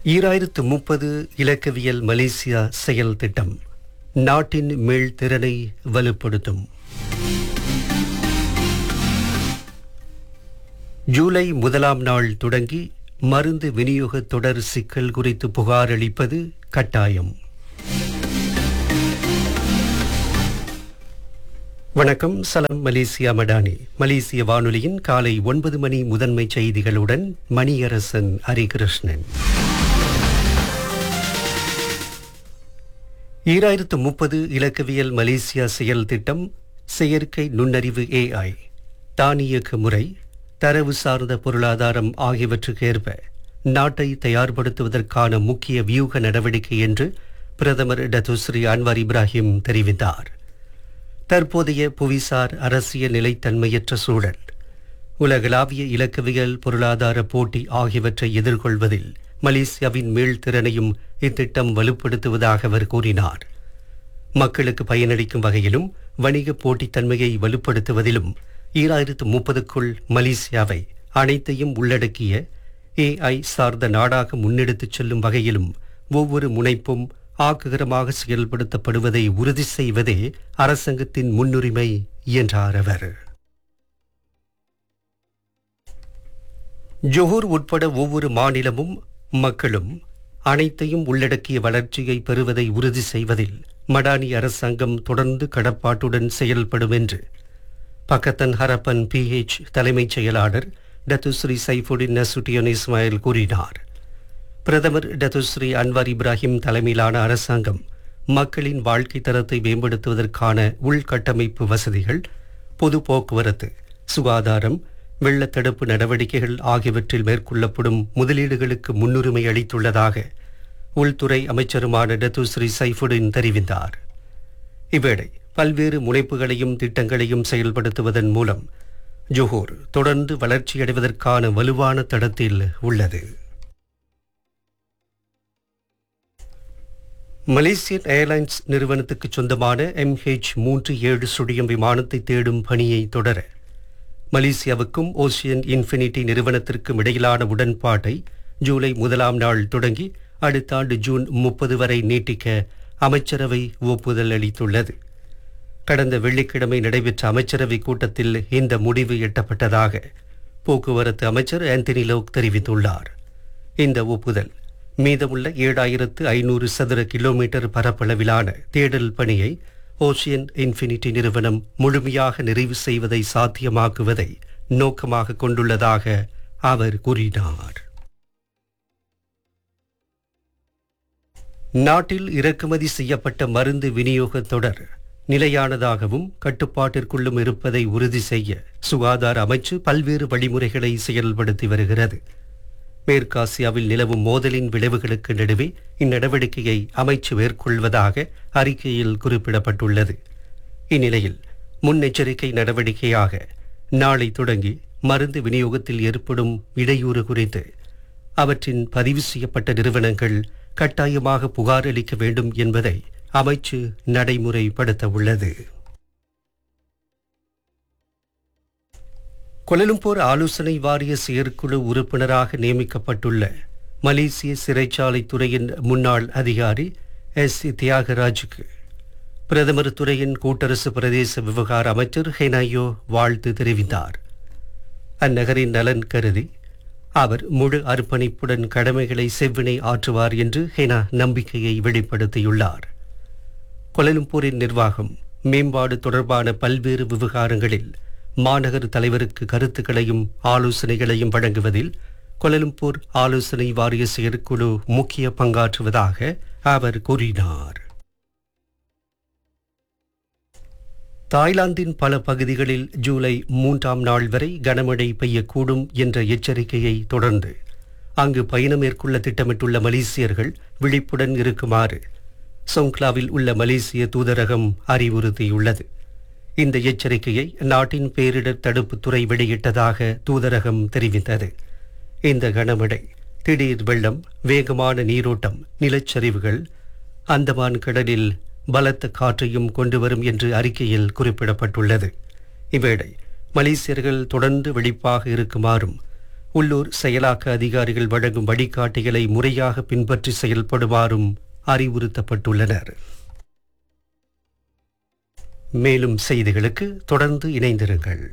ஈராயிரத்து முப்பது இலக்கவியல் மலேசியா செயல் திட்டம் நாட்டின் மீள்திறனை வலுப்படுத்தும் ஜூலை முதலாம் நாள் தொடங்கி மருந்து விநியோக தொடர் சிக்கல் குறித்து புகார் அளிப்பது கட்டாயம் வணக்கம் சலம் மலேசியா மடானி மலேசிய வானொலியின் காலை ஒன்பது மணி முதன்மை செய்திகளுடன் மணியரசன் ஹரிகிருஷ்ணன் ஈராயிரத்து முப்பது இலக்கவியல் மலேசியா செயல் திட்டம் செயற்கை நுண்ணறிவு ஏஐ தானியக்க முறை தரவு சார்ந்த பொருளாதாரம் ஆகியவற்றுக்கு ஏற்ப நாட்டை தயார்படுத்துவதற்கான முக்கிய வியூக நடவடிக்கை என்று பிரதமர் டத்துஸ்ரீ அன்வார் இப்ராஹிம் தெரிவித்தார் தற்போதைய புவிசார் அரசியல் நிலைத்தன்மையற்ற சூழல் உலகளாவிய இலக்கவியல் பொருளாதார போட்டி ஆகியவற்றை எதிர்கொள்வதில் மலேசியாவின் மீள்திறனையும் இத்திட்டம் வலுப்படுத்துவதாக அவர் கூறினார் மக்களுக்கு பயனளிக்கும் வகையிலும் வணிக போட்டித்தன்மையை வலுப்படுத்துவதிலும் ஈராயிரத்து முப்பதுக்குள் மலேசியாவை அனைத்தையும் உள்ளடக்கிய ஏஐ சார்ந்த நாடாக முன்னெடுத்துச் செல்லும் வகையிலும் ஒவ்வொரு முனைப்பும் ஆக்ககரமாக செயல்படுத்தப்படுவதை உறுதி செய்வதே அரசாங்கத்தின் முன்னுரிமை என்றார் அவர் ஜொஹூர் உட்பட ஒவ்வொரு மாநிலமும் மக்களும் அனைத்தையும் உள்ளடக்கிய வளர்ச்சியை பெறுவதை உறுதி செய்வதில் மடானி அரசாங்கம் தொடர்ந்து கடப்பாட்டுடன் செயல்படும் என்று பக்கத்தன் ஹரப்பன் பிஹெச் தலைமைச் செயலாளர் டத்துஸ்ரீ சைஃபுடின் நசுட்டியன் இஸ்மாயில் கூறினார் பிரதமர் டத்துஸ்ரீ அன்வார் இப்ராஹிம் தலைமையிலான அரசாங்கம் மக்களின் வாழ்க்கை தரத்தை மேம்படுத்துவதற்கான உள்கட்டமைப்பு வசதிகள் பொது போக்குவரத்து சுகாதாரம் வெள்ளத்தடுப்பு நடவடிக்கைகள் ஆகியவற்றில் மேற்கொள்ளப்படும் முதலீடுகளுக்கு முன்னுரிமை அளித்துள்ளதாக உள்துறை அமைச்சருமான டத்துஸ்ரீ சைஃபுடின் தெரிவித்தார் இவ்வேளை பல்வேறு முனைப்புகளையும் திட்டங்களையும் செயல்படுத்துவதன் மூலம் ஜொஹூர் தொடர்ந்து வளர்ச்சியடைவதற்கான வலுவான தடத்தில் உள்ளது மலேசியன் ஏர்லைன்ஸ் நிறுவனத்துக்கு சொந்தமான எம்ஹெச் மூன்று ஏழு சுழியம் விமானத்தை தேடும் பணியை தொடர மலேசியாவுக்கும் ஓசியன் இன்ஃபினிட்டி நிறுவனத்திற்கும் இடையிலான உடன்பாட்டை ஜூலை முதலாம் நாள் தொடங்கி அடுத்த ஆண்டு ஜூன் முப்பது வரை நீட்டிக்க அமைச்சரவை ஒப்புதல் அளித்துள்ளது கடந்த வெள்ளிக்கிழமை நடைபெற்ற அமைச்சரவை கூட்டத்தில் இந்த முடிவு எட்டப்பட்டதாக போக்குவரத்து அமைச்சர் ஆந்தனி லோக் தெரிவித்துள்ளார் இந்த ஒப்புதல் மீதமுள்ள ஏழாயிரத்து ஐநூறு சதுர கிலோமீட்டர் பரப்பளவிலான தேடல் பணியை ஓசியன் இன்ஃபினிட்டி நிறுவனம் முழுமையாக நிறைவு செய்வதை சாத்தியமாக்குவதை நோக்கமாக கொண்டுள்ளதாக அவர் கூறினார் நாட்டில் இறக்குமதி செய்யப்பட்ட மருந்து விநியோக தொடர் நிலையானதாகவும் கட்டுப்பாட்டிற்குள்ளும் இருப்பதை உறுதி செய்ய சுகாதார அமைச்சு பல்வேறு வழிமுறைகளை செயல்படுத்தி வருகிறது மேற்காசியாவில் நிலவும் மோதலின் விளைவுகளுக்கு நடுவே இந்நடவடிக்கையை அமைச்சு மேற்கொள்வதாக அறிக்கையில் குறிப்பிடப்பட்டுள்ளது இந்நிலையில் முன்னெச்சரிக்கை நடவடிக்கையாக நாளை தொடங்கி மருந்து விநியோகத்தில் ஏற்படும் இடையூறு குறித்து அவற்றின் பதிவு செய்யப்பட்ட நிறுவனங்கள் கட்டாயமாக புகார் அளிக்க வேண்டும் என்பதை அமைச்சு நடைமுறைப்படுத்த உள்ளது கொலலும்பூர் ஆலோசனை வாரிய செயற்குழு உறுப்பினராக நியமிக்கப்பட்டுள்ள மலேசிய சிறைச்சாலை துறையின் முன்னாள் அதிகாரி எஸ் தியாகராஜுக்கு பிரதமர் துறையின் கூட்டரசு பிரதேச விவகார அமைச்சர் ஹெனாயோ வாழ்த்து தெரிவித்தார் அந்நகரின் நலன் கருதி அவர் முழு அர்ப்பணிப்புடன் கடமைகளை செவ்வினை ஆற்றுவார் என்று ஹெனா நம்பிக்கையை வெளிப்படுத்தியுள்ளார் கொலலும்பூரின் நிர்வாகம் மேம்பாடு தொடர்பான பல்வேறு விவகாரங்களில் மாநகர தலைவருக்கு கருத்துக்களையும் ஆலோசனைகளையும் வழங்குவதில் கொலலும்பூர் ஆலோசனை வாரிய செயற்குழு முக்கிய பங்காற்றுவதாக அவர் கூறினார் தாய்லாந்தின் பல பகுதிகளில் ஜூலை மூன்றாம் நாள் வரை கனமழை பெய்யக்கூடும் என்ற எச்சரிக்கையை தொடர்ந்து அங்கு பயணம் மேற்கொள்ள திட்டமிட்டுள்ள மலேசியர்கள் விழிப்புடன் இருக்குமாறு சொங்க்லாவில் உள்ள மலேசிய தூதரகம் அறிவுறுத்தியுள்ளது இந்த எச்சரிக்கையை நாட்டின் பேரிடர் தடுப்புத் துறை வெளியிட்டதாக தூதரகம் தெரிவித்தது இந்த கனமழை திடீர் வெள்ளம் வேகமான நீரோட்டம் நிலச்சரிவுகள் அந்தமான் கடலில் பலத்த காற்றையும் கொண்டு வரும் என்று அறிக்கையில் குறிப்பிடப்பட்டுள்ளது இவ்வேளை மலேசியர்கள் தொடர்ந்து விழிப்பாக இருக்குமாறும் உள்ளூர் செயலாக்க அதிகாரிகள் வழங்கும் வழிகாட்டிகளை முறையாக பின்பற்றி செயல்படுமாறும் அறிவுறுத்தப்பட்டுள்ளனர் மேலும் செய்திகளுக்கு தொடர்ந்து இணைந்திருங்கள்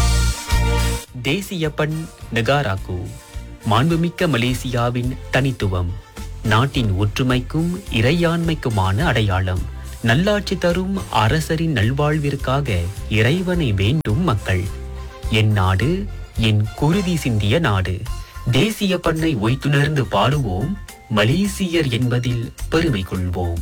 தேசிய பண் நெகாராக்கு மாண்புமிக்க மலேசியாவின் தனித்துவம் நாட்டின் ஒற்றுமைக்கும் இறையாண்மைக்குமான அடையாளம் நல்லாட்சி தரும் அரசரின் நல்வாழ்விற்காக இறைவனை வேண்டும் மக்கள் என் நாடு என் குருதி சிந்திய நாடு தேசிய பண்ணை ஒய்த்துணர்ந்து பாடுவோம் மலேசியர் என்பதில் பெருமை கொள்வோம்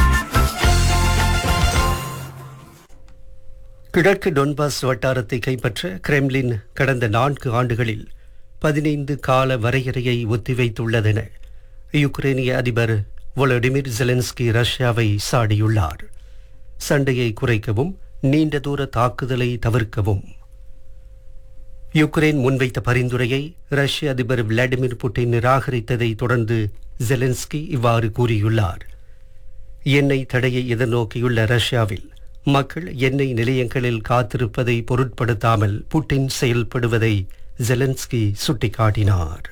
கிழக்கு டொன்பாஸ் வட்டாரத்தை கைப்பற்ற கிரெம்லின் கடந்த நான்கு ஆண்டுகளில் பதினைந்து கால வரையறையை ஒத்திவைத்துள்ளதென யுக்ரைனிய அதிபர் வொலடிமிர் ஜெலன்ஸ்கி ரஷ்யாவை சாடியுள்ளார் சண்டையை குறைக்கவும் நீண்ட தூர தாக்குதலை தவிர்க்கவும் யுக்ரைன் முன்வைத்த பரிந்துரையை ரஷ்ய அதிபர் விளாடிமிர் புட்டின் நிராகரித்ததை தொடர்ந்து ஜெலன்ஸ்கி இவ்வாறு கூறியுள்ளார் எண்ணெய் தடையை எதிர்நோக்கியுள்ள ரஷ்யாவில் மக்கள் எண்ணெய் நிலையங்களில் காத்திருப்பதை பொருட்படுத்தாமல் புட்டின் செயல்படுவதை ஜெலன்ஸ்கி சுட்டிக்காட்டினார்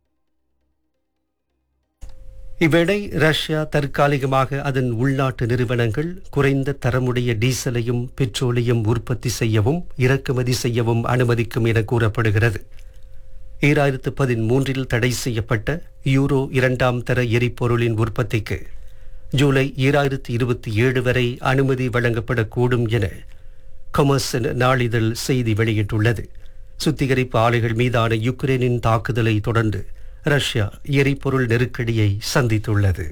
இவ்வேளை ரஷ்யா தற்காலிகமாக அதன் உள்நாட்டு நிறுவனங்கள் குறைந்த தரமுடைய டீசலையும் பெட்ரோலையும் உற்பத்தி செய்யவும் இறக்குமதி செய்யவும் அனுமதிக்கும் என கூறப்படுகிறது ஈராயிரத்து பதிமூன்றில் தடை செய்யப்பட்ட யூரோ இரண்டாம் தர எரிபொருளின் உற்பத்திக்கு ஜூலை ஈராயிரத்து இருபத்தி ஏழு வரை அனுமதி வழங்கப்படக்கூடும் என கொமர்ஸ் நாளிதழ் செய்தி வெளியிட்டுள்ளது சுத்திகரிப்பு ஆலைகள் மீதான யுக்ரைனின் தாக்குதலை தொடர்ந்து ரஷ்யா எரிபொருள் நெருக்கடியை சந்தித்துள்ளது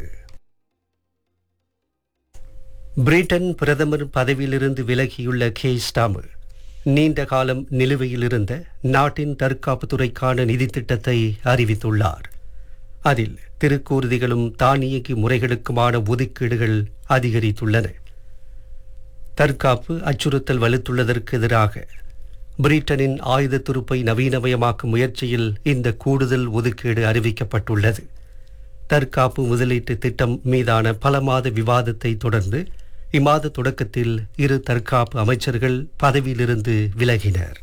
பிரிட்டன் பிரதமர் பதவியிலிருந்து விலகியுள்ள கே ஸ்டாமர் நீண்ட காலம் நிலுவையில் இருந்த நாட்டின் தற்காப்புத்துறைக்கான நிதி திட்டத்தை அறிவித்துள்ளார் அதில் திருக்கூறுதிகளும் தானியங்கி முறைகளுக்குமான ஒதுக்கீடுகள் அதிகரித்துள்ளன தற்காப்பு அச்சுறுத்தல் வலுத்துள்ளதற்கு எதிராக பிரிட்டனின் ஆயுத துருப்பை நவீனமயமாக்கும் முயற்சியில் இந்த கூடுதல் ஒதுக்கீடு அறிவிக்கப்பட்டுள்ளது தற்காப்பு முதலீட்டு திட்டம் மீதான பல மாத விவாதத்தை தொடர்ந்து இம்மாத தொடக்கத்தில் இரு தற்காப்பு அமைச்சர்கள் பதவியிலிருந்து விலகினர்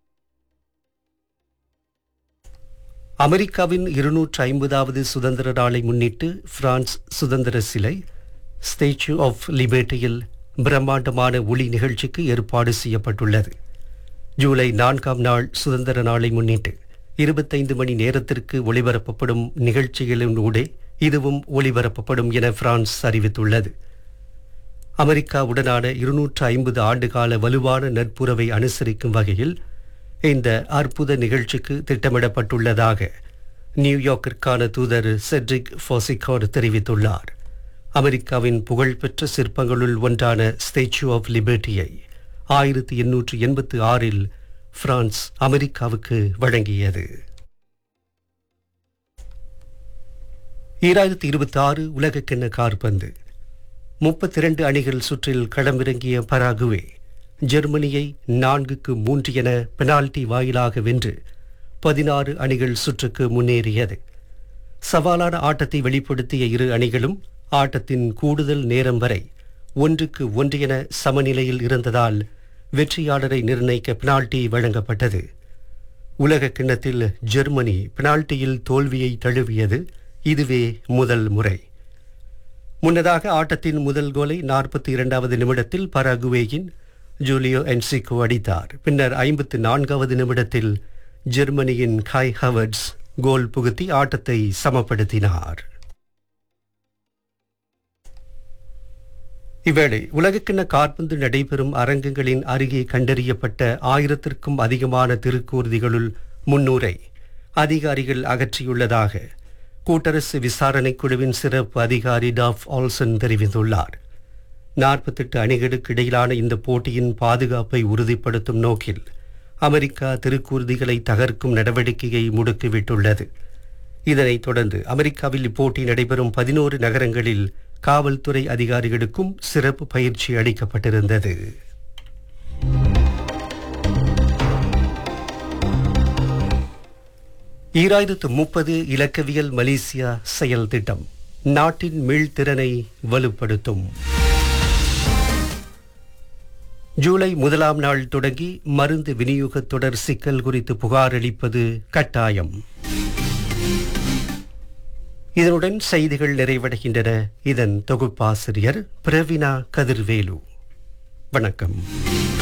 அமெரிக்காவின் இருநூற்று ஐம்பதாவது சுதந்திர நாளை முன்னிட்டு பிரான்ஸ் சுதந்திர சிலை ஸ்டேச்சு ஆஃப் லிபர்ட்டியில் பிரம்மாண்டமான ஒளி நிகழ்ச்சிக்கு ஏற்பாடு செய்யப்பட்டுள்ளது ஜூலை நான்காம் நாள் சுதந்திர நாளை முன்னிட்டு இருபத்தைந்து மணி நேரத்திற்கு ஒளிபரப்பப்படும் நிகழ்ச்சிகளினூடே இதுவும் ஒளிபரப்பப்படும் என பிரான்ஸ் அறிவித்துள்ளது அமெரிக்காவுடனான இருநூற்று ஐம்பது ஆண்டுகால வலுவான நட்புறவை அனுசரிக்கும் வகையில் இந்த அற்புத நிகழ்ச்சிக்கு திட்டமிடப்பட்டுள்ளதாக நியூயார்க்கிற்கான தூதர் செட்ரிக் ஃபோசிகார் தெரிவித்துள்ளார் அமெரிக்காவின் புகழ்பெற்ற சிற்பங்களுள் ஒன்றான ஸ்டேச்சு ஆஃப் லிபர்ட்டியை ஆயிரத்தி எண்ணூற்று எண்பத்து ஆறில் பிரான்ஸ் அமெரிக்காவுக்கு வழங்கியது ஈராயிரத்தி இருபத்தி ஆறு உலகக்கிண்ண கார்பந்து முப்பத்தி இரண்டு அணிகள் சுற்றில் களமிறங்கிய பராகுவே ஜெர்மனியை நான்குக்கு மூன்று என பெனால்டி வாயிலாக வென்று பதினாறு அணிகள் சுற்றுக்கு முன்னேறியது சவாலான ஆட்டத்தை வெளிப்படுத்திய இரு அணிகளும் ஆட்டத்தின் கூடுதல் நேரம் வரை ஒன்றுக்கு ஒன்று என சமநிலையில் இருந்ததால் வெற்றியாளரை நிர்ணயிக்க பெனால்டி வழங்கப்பட்டது உலக கிண்ணத்தில் ஜெர்மனி பெனால்டியில் தோல்வியை தழுவியது இதுவே முதல் முறை முன்னதாக ஆட்டத்தின் முதல் கோலை நாற்பத்தி இரண்டாவது நிமிடத்தில் பராகுவேயின் ஜூலியோ என்சிகோ அடித்தார் பின்னர் ஐம்பத்து நான்காவது நிமிடத்தில் ஜெர்மனியின் காய் ஹவர்ட்ஸ் கோல் புகுத்தி ஆட்டத்தை சமப்படுத்தினார் இவ்வேளை உலகக்கிண்ண காற்பந்து நடைபெறும் அரங்கங்களின் அருகே கண்டறியப்பட்ட ஆயிரத்திற்கும் அதிகமான திருக்கூர்திகளுள் முன்னூரை அதிகாரிகள் அகற்றியுள்ளதாக கூட்டரசு விசாரணை குழுவின் சிறப்பு அதிகாரி டாஃப் ஆல்சன் தெரிவித்துள்ளார் நாற்பத்தெட்டு அணிகளுக்கு இடையிலான இந்த போட்டியின் பாதுகாப்பை உறுதிப்படுத்தும் நோக்கில் அமெரிக்கா திருக்கூர்திகளை தகர்க்கும் நடவடிக்கையை முடுக்கிவிட்டுள்ளது இதனைத் தொடர்ந்து அமெரிக்காவில் இப்போட்டி நடைபெறும் பதினோரு நகரங்களில் காவல்துறை அதிகாரிகளுக்கும் சிறப்பு பயிற்சி அளிக்கப்பட்டிருந்தது ஈராயிரத்து முப்பது இலக்கவியல் மலேசியா செயல் திட்டம் நாட்டின் மீள்திறனை வலுப்படுத்தும் ஜூலை முதலாம் நாள் தொடங்கி மருந்து விநியோக தொடர் சிக்கல் குறித்து புகார் அளிப்பது கட்டாயம் இதனுடன் செய்திகள் நிறைவடைகின்றன இதன் தொகுப்பாசிரியர் பிரவினா கதிர்வேலு வணக்கம்